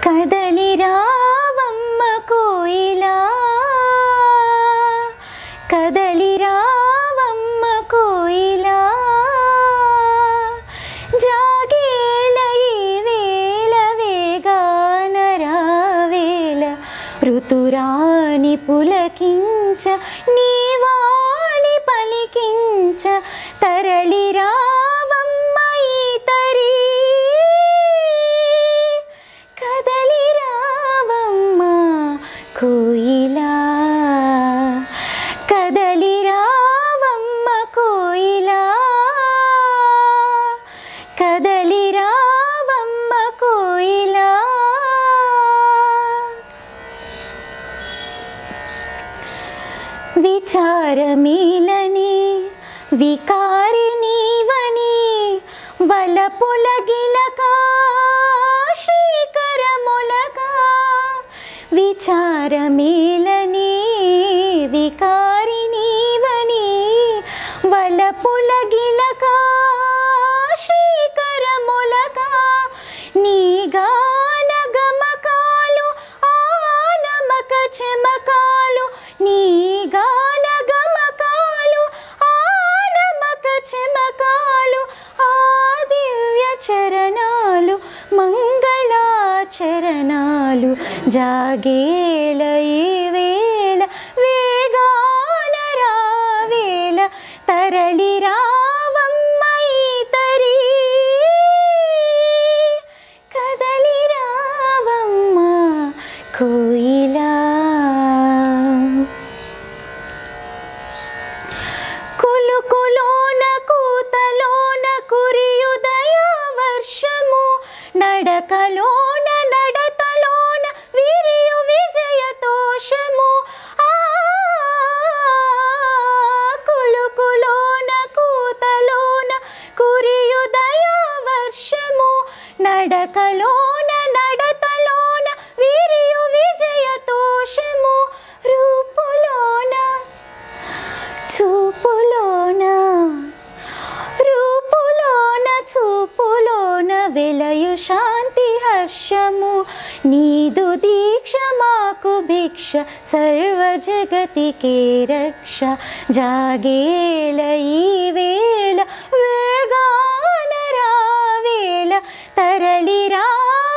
కదలి రావమ్మ కోయిలా కదలి రావమ్మ కోయిలా జాగేల ఈ వేళ వేగాన రావేల ఋతురాణి పులకించ నీవాణి పలికించ తరలి రావమ్మ ఈ తరీ కదలి రావమ్మ కోయిలా కదలి రావమ్మ కోయిలా కదలి రావమ్మ కోయిలా విచారమీలని వికారినీవని వలపులగిలక శ్రీకరములక విచారమేలని వికారినీవని వలపులగిలక శ్రీకరములక నీ గాన గమకాలు ఆనమక చెమకాలు నీ గాన గమకాలు ఆనమక చెమకాలు ఆ దివ్య చరణాలు మంగళాచరణాలు జాగేల ఈ వేళ వేగాన రావేళ తరలి రావమ్మ ఈ తరీ కదలి రావమ్మ కోయిలా కులుకులోన కూతలోన కురియుదయ వర్షము నడకలోన నడతలోన విరియు విజయతోషము ఆ కులుకులోన కూతలోన కురియుదయ వర్షము నడకలోన నడతలోన విరియు విజయతోషము రూపులోన చూపులోన రూపులోన చూపులోన వెలయు శాంతి హర్షము నీదు దీక్ష మాకు భిక్ష సర్వ జగతికే రక్ష జాగేల ఈ వేళ వేగాన రావేళ తరలి రా